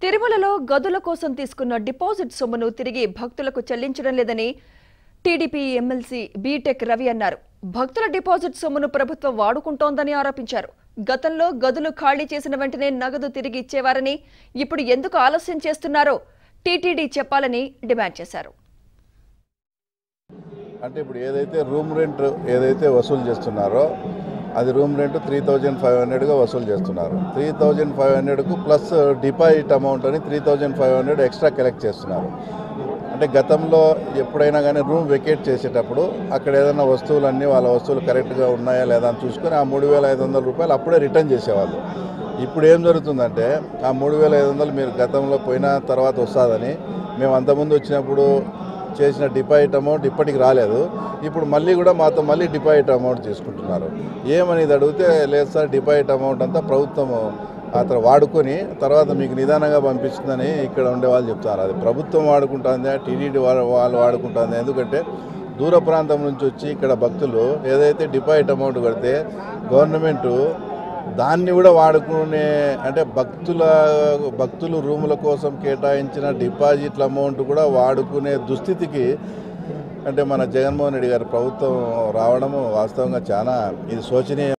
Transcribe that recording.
తిరుమలలో గదుల కోసం తీసుకున్న డిపాజిట్ సొమ్మును తిరిగి భక్తులకు చెల్లించడం లేదని టీడీపీ ఎమ్మెల్సీ బీటెక్ రవి అన్నారు భక్తుల డిపాజిట్ సొమ్మును ప్రభుత్వం వాడుకుంటోందని ఆరోపించారు గతంలో గదులు ఖాళీ చేసిన వెంటనే నగదు తిరిగి ఇచ్చేవారని ఇప్పుడు ఎందుకు ఆలస్యం చేస్తున్నారో టీటీడీ చెప్పాలని డిమాండ్ చేశారు అంటే ఇప్పుడు ఏదైతే రూమ్ రెంట్ ఏదైతే వసూలు చేస్తున్నారో అది room rent three thousand five హండ్రెడ్గా వసూలు చేస్తున్నారు త్రీ థౌజండ్ ఫైవ్ హండ్రెడ్కు ప్లస్ డిపాజిట్ అమౌంట్ అని three thousand five hundred extra collect చేస్తున్నారు అంటే గతంలో ఎప్పుడైనా కానీ రూమ్ వెకేట్ చేసేటప్పుడు అక్కడ ఏదైనా వస్తువులన్నీ వాళ్ళ వస్తువులు కరెక్ట్గా ఉన్నాయా లేదా అని చూసుకొని ఆ మూడు వేల ఐదు వందల రూపాయలు అప్పుడే రిటర్న్ చేసేవాళ్ళు ఇప్పుడు ఏం జరుగుతుందంటే ఆ మూడు వేల ఐదు వందలు మీరు గతంలో పోయిన తర్వాత వస్తుందని మేము అంతకుముందు వచ్చినప్పుడు చేసిన డిపాజిట్ అమౌంట్ ఇప్పటికి రాలేదు ఇప్పుడు మళ్ళీ కూడా మాతో మళ్ళీ డిపాజిట్ అమౌంట్ తీసుకుంటున్నారు ఏమని ఇది అడిగితే లేదు సార్ డిపాజిట్ అమౌంట్ అంతా ప్రభుత్వం అతను వాడుకొని తర్వాత మీకు నిదానంగా పంపిస్తుందని ఇక్కడ ఉండే వాళ్ళు చెప్తున్నారు అది ప్రభుత్వం వాడుకుంటుందా టీడీడీ వాళ్ళు వాళ్ళు వాడుకుంటుందా ఎందుకంటే దూర ప్రాంతం నుంచి వచ్చి ఇక్కడ భక్తులు ఏదైతే డిపాజిట్ అమౌంట్ కడితే గవర్నమెంటు దాన్ని కూడా వాడుకునే అంటే భక్తుల భక్తులు రూముల కోసం కేటాయించిన డిపాజిట్ల అమౌంట్ కూడా వాడుకునే దుస్థితికి అంటే మన జగన్మోహన్ రెడ్డి గారి ప్రభుత్వం రావడము వాస్తవంగా చాలా ఇది శోచనీయం